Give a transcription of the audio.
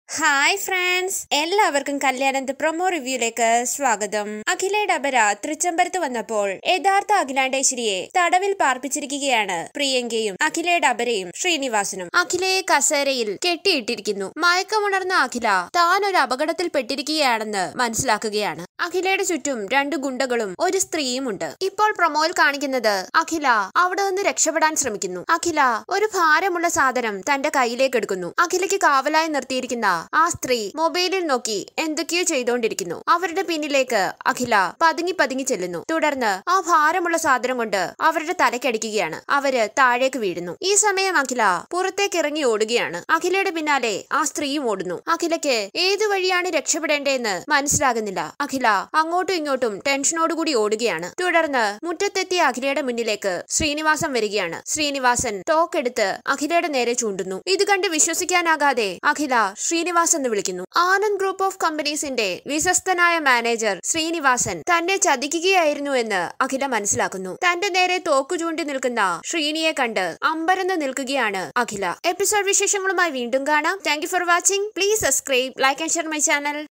hi friends എല്ലാവർക്കും കല്യാണന്റെ promo റിവ്യൂയിലേക്ക് സ്വാഗതം അഖിലയുടെ അപര തൃച്ചംബരത്ത് വന്നപ്പോൾ യഥാർത്ഥ അഖിലാണ്ടേശ്വരിയെ തടവിൽ പാർപ്പിച്ചിരിക്കുകയാണ് പ്രിയങ്കയും അഖിലയുടെ അപരയും ശ്രീനിവാസനും അഖിലയെ കസേരയിൽ കെട്ടിയിട്ടിരിക്കുന്നു മയക്കമുണർന്ന അഖില താൻ ഒരു അപകടത്തിൽ പെട്ടിരിക്കുകയാണെന്ന് മനസ്സിലാക്കുകയാണ് അഖിലയുടെ ചുറ്റും രണ്ട് ഗുണ്ടകളും ഒരു സ്ത്രീയും ഉണ്ട് ഇപ്പോൾ പ്രൊമോയിൽ കാണിക്കുന്നത് അഖില അവിടെ നിന്ന് രക്ഷപ്പെടാൻ ശ്രമിക്കുന്നു അഖില ഒരു ഭാരമുള്ള സാധനം തന്റെ കയ്യിലേക്ക് എടുക്കുന്നു അഖിലയ്ക്ക് കാവലായി നിർത്തിയിരിക്കുന്ന ആ സ്ത്രീ മൊബൈലിൽ നോക്കി എന്തൊക്കെയോ ചെയ്തുകൊണ്ടിരിക്കുന്നു അവരുടെ പിന്നിലേക്ക് അഖില പതുങ്ങി പതുങ്ങി ചെല്ലുന്നു തുടർന്ന് ആ ഭാരമുള്ള സാധനം കൊണ്ട് അവരുടെ തലക്കടിക്കുകയാണ് അവര് താഴേക്ക് വീഴുന്നു ഈ സമയം അഖില പുറത്തേക്ക് ഇറങ്ങി ഓടുകയാണ് അഖിലയുടെ പിന്നാലെ ആ സ്ത്രീയും ഓടുന്നു അഖിലയ്ക്ക് ഏതു വഴിയാണ് രക്ഷപ്പെടേണ്ടതെന്ന് മനസ്സിലാകുന്നില്ല അഖില അങ്ങോട്ടും ഇങ്ങോട്ടും ടെൻഷനോടുകൂടി ഓടുകയാണ് തുടർന്ന് മുറ്റത്തെത്തിയ അഖിലയുടെ മുന്നിലേക്ക് ശ്രീനിവാസൻ വരികയാണ് ശ്രീനിവാസൻ തോക്കെടുത്ത് അഖിലയുടെ നേരെ ചൂണ്ടുന്നു ഇത് കണ്ട് വിശ്വസിക്കാനാകാതെ അഖില ശ്രീനിവാസ് എന്ന് വിളിക്കുന്നു ആനന്ദ് ഗ്രൂപ്പ് ഓഫ് കമ്പനീസിന്റെ വിശ്വസ്തനായ മാനേജർ ശ്രീനിവാസൻ തന്നെ ചതിക്കുകയായിരുന്നു എന്ന് അഖില മനസ്സിലാക്കുന്നു തന്റെ നേരെ തോക്കു ചൂണ്ടി നിൽക്കുന്ന ശ്രീനിയെ കണ്ട് അമ്പരന്ന് നിൽക്കുകയാണ് അഖില എപ്പിസോഡ് വിശേഷങ്ങളുമായി വീണ്ടും കാണാം thank for watching please subscribe like and share my channel